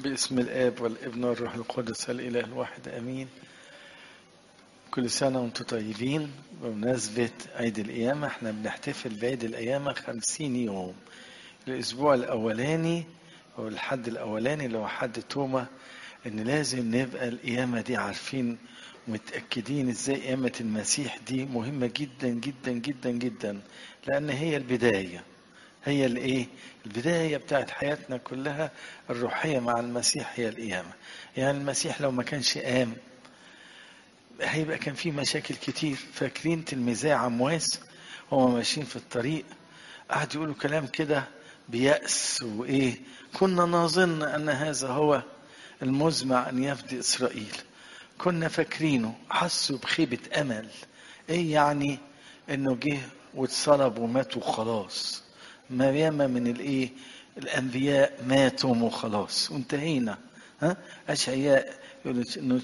باسم الآب والابن والروح القدس الإله الواحد آمين كل سنة وانتم طيبين بمناسبة عيد القيامة احنا بنحتفل بعيد القيامة خمسين يوم الأسبوع الأولاني أو الحد الأولاني اللي هو حد توما إن لازم نبقى القيامة دي عارفين متأكدين ازاي قيامة المسيح دي مهمة جدا جدا جدا جدا لأن هي البداية هي الايه البدايه بتاعت حياتنا كلها الروحيه مع المسيح هي القيامه يعني المسيح لو ما كانش قام هيبقى كان في مشاكل كتير فاكرين تلميذي عمواس هما ماشيين في الطريق قعدوا يقولوا كلام كده بيأس وإيه كنا نظن أن هذا هو المزمع أن يفدي إسرائيل كنا فاكرينه حسوا بخيبة أمل إيه يعني إنه جه واتصلب ومات وخلاص ما ياما من الايه الانبياء ماتوا وخلاص وانتهينا ها اشعياء يقول انه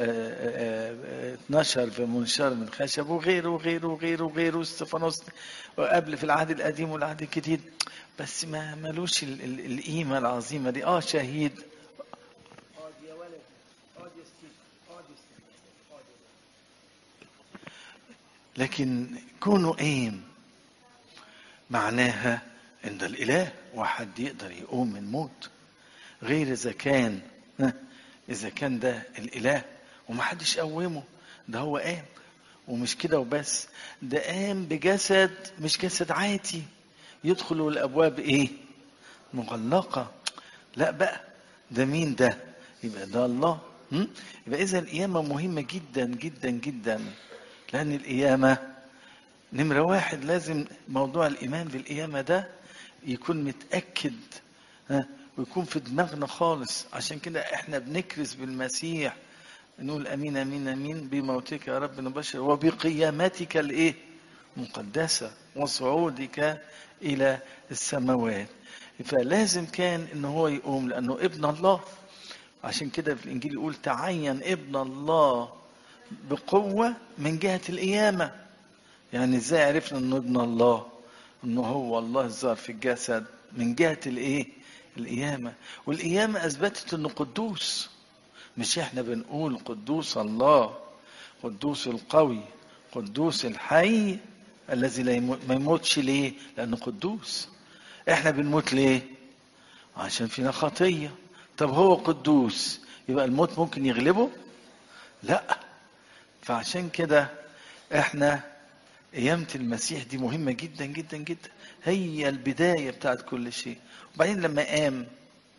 اتنشر في منشار من خشب وغيره وغيره وغيره وغيره استفانوس وقبل في العهد القديم والعهد الجديد بس ما ملوش ال ال القيمه العظيمه دي اه شهيد لكن كونه قيم معناها ان ده الاله واحد يقدر يقوم من موت غير اذا كان اذا كان ده الاله ومحدش قومه ده هو قام ومش كده وبس ده قام بجسد مش جسد عادي يدخل الابواب ايه مغلقه لا بقى ده مين ده يبقى ده الله يبقى اذا القيامه مهمه جدا جدا جدا لان القيامه نمرة واحد لازم موضوع الإيمان بالقيامة ده يكون متأكد ها ويكون في دماغنا خالص عشان كده احنا بنكرز بالمسيح نقول امين امين امين بموتك يا رب نبشر وبقيامتك الايه مقدسه وصعودك الى السماوات فلازم كان ان هو يقوم لانه ابن الله عشان كده في الانجيل يقول تعين ابن الله بقوه من جهه القيامه يعني ازاي عرفنا انه ابن الله انه هو الله الظاهر في الجسد من جهه الايه القيامه والقيامه اثبتت انه قدوس مش احنا بنقول قدوس الله قدوس القوي قدوس الحي الذي لا يموت ما يموتش ليه لانه قدوس احنا بنموت ليه عشان فينا خطيه طب هو قدوس يبقى الموت ممكن يغلبه لا فعشان كده احنا قيامة المسيح دي مهمة جدا جدا جدا هي البداية بتاعت كل شيء وبعدين لما قام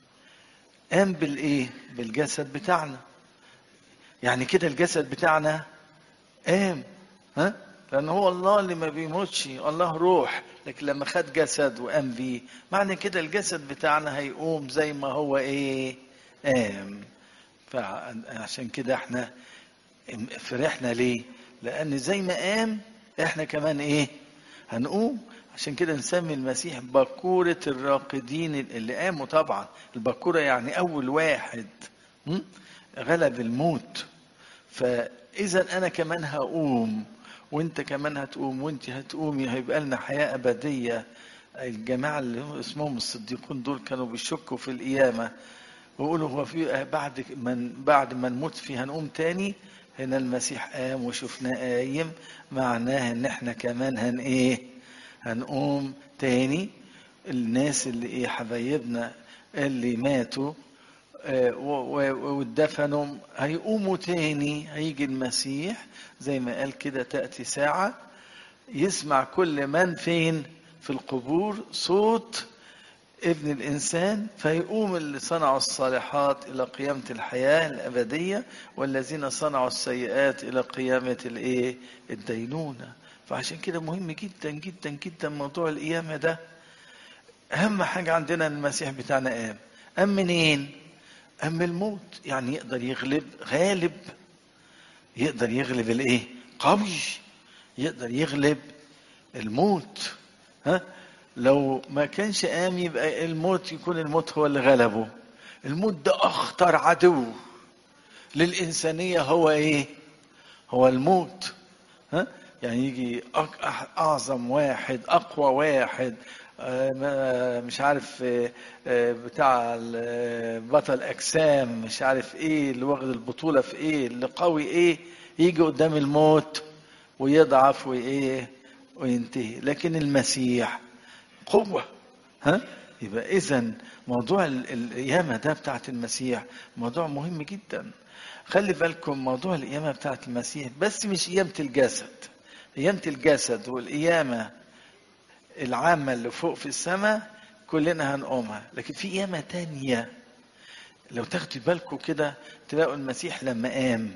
قام بالايه بالجسد بتاعنا يعني كده الجسد بتاعنا قام ها لان هو الله اللي ما بيموتش الله روح لكن لما خد جسد وقام بيه معنى كده الجسد بتاعنا هيقوم زي ما هو ايه قام فعشان كده احنا فرحنا ليه لان زي ما قام احنا كمان ايه هنقوم عشان كده نسمي المسيح بكورة الراقدين اللي قاموا طبعا البكورة يعني أول واحد غلب الموت فإذا أنا كمان هقوم وأنت كمان هتقوم وأنت هتقومي هيبقى لنا حياة أبدية الجماعة اللي اسمهم الصديقون دول كانوا بيشكوا في القيامة ويقولوا هو في بعد من بعد ما نموت فيه هنقوم تاني هنا المسيح قام وشفناه قايم معناه ان احنا كمان هن ايه هنقوم تاني الناس اللي ايه حبايبنا اللي ماتوا اه واتدفنوا هيقوموا تاني هيجي المسيح زي ما قال كده تأتي ساعة يسمع كل من فين في القبور صوت ابن الإنسان فيقوم اللي صنعوا الصالحات إلى قيامة الحياة الأبدية والذين صنعوا السيئات إلى قيامة الإيه الدينونة فعشان كده مهم جدا جدا جدا موضوع القيامة ده أهم حاجة عندنا المسيح بتاعنا قام قام منين؟ قام من الموت يعني يقدر يغلب غالب يقدر يغلب الإيه؟ قوي يقدر يغلب الموت ها لو ما كانش قام يبقى الموت يكون الموت هو اللي غلبه الموت ده اخطر عدو للانسانيه هو ايه هو الموت ها يعني يجي اعظم واحد اقوى واحد آه، ما- مش عارف آه، آه، بتاع ال- بطل اجسام مش عارف ايه اللي واخد البطوله في ايه اللي قوي ايه يجي قدام الموت ويضعف وايه وينتهي لكن المسيح قوه ها يبقى اذا موضوع ال- القيامه ده بتاعت المسيح موضوع مهم جدا خلي بالكم موضوع القيامه بتاعت المسيح بس مش قيامه الجسد قيامه الجسد والقيامه العامة اللي فوق في السماء كلنا هنقومها لكن في قيامة تانية لو تاخدوا بالكم كده تلاقوا المسيح لما قام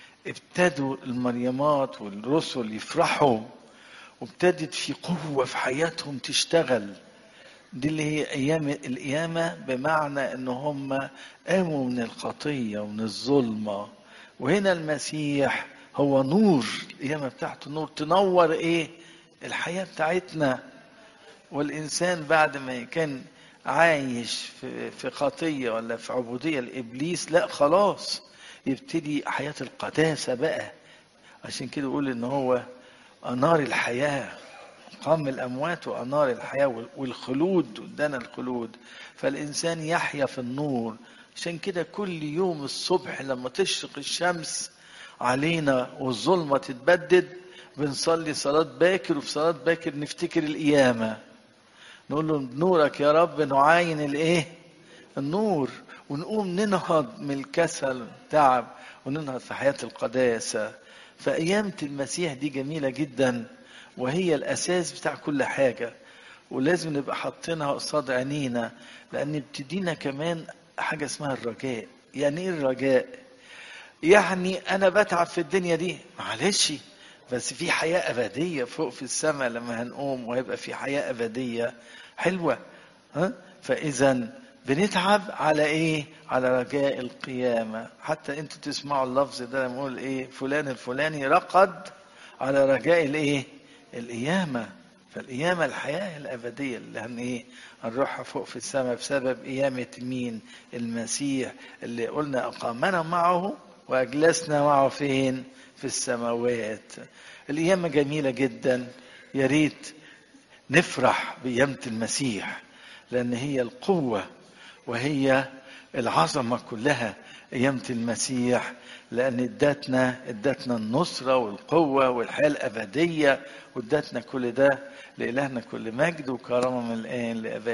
ابتدوا المريمات والرسل يفرحوا وابتدت في قوة في حياتهم تشتغل دي اللي هي أيام القيامة بمعنى إن هم قاموا من الخطية ومن الظلمة وهنا المسيح هو نور القيامة بتاعته نور تنور إيه الحياة بتاعتنا والإنسان بعد ما كان عايش في في خطية ولا في عبودية لإبليس لا خلاص يبتدي حياة القداسة بقى عشان كده يقول إن هو أنار الحياة قام من الأموات وأنار الحياة والخلود ادانا الخلود فالإنسان يحيا في النور عشان كده كل يوم الصبح لما تشرق الشمس علينا والظلمة تتبدد بنصلي صلاة باكر وفي صلاة باكر نفتكر القيامة نقول له بنورك يا رب نعاين الايه النور ونقوم ننهض من الكسل والتعب وننهض في حياة القداسة فقيامة المسيح دي جميلة جدا وهي الأساس بتاع كل حاجة ولازم نبقى حاطينها قصاد عينينا لأن بتدينا كمان حاجة اسمها الرجاء يعني إيه الرجاء؟ يعني أنا بتعب في الدنيا دي معلش بس في حياة أبدية فوق في السماء لما هنقوم وهيبقى في حياة أبدية حلوة ها فإذا بنتعب على إيه؟ على رجاء القيامة حتى أنتوا تسمعوا اللفظ ده لما يقول إيه؟ فلان الفلاني رقد على رجاء الإيه؟ القيامة فالقيامة الحياة الأبدية اللي هن إيه؟ هنروحها فوق في السماء بسبب قيامة مين؟ المسيح اللي قلنا أقامنا معه وأجلسنا معه فين؟ في السماوات القيامة جميلة جدا يا ريت نفرح بقيامة المسيح لأن هي القوة وهي العظمة كلها قيامة المسيح لأن ادتنا ادتنا النصرة والقوة والحياة الأبدية وادتنا كل ده لإلهنا كل مجد وكرامة من الآن لأبائنا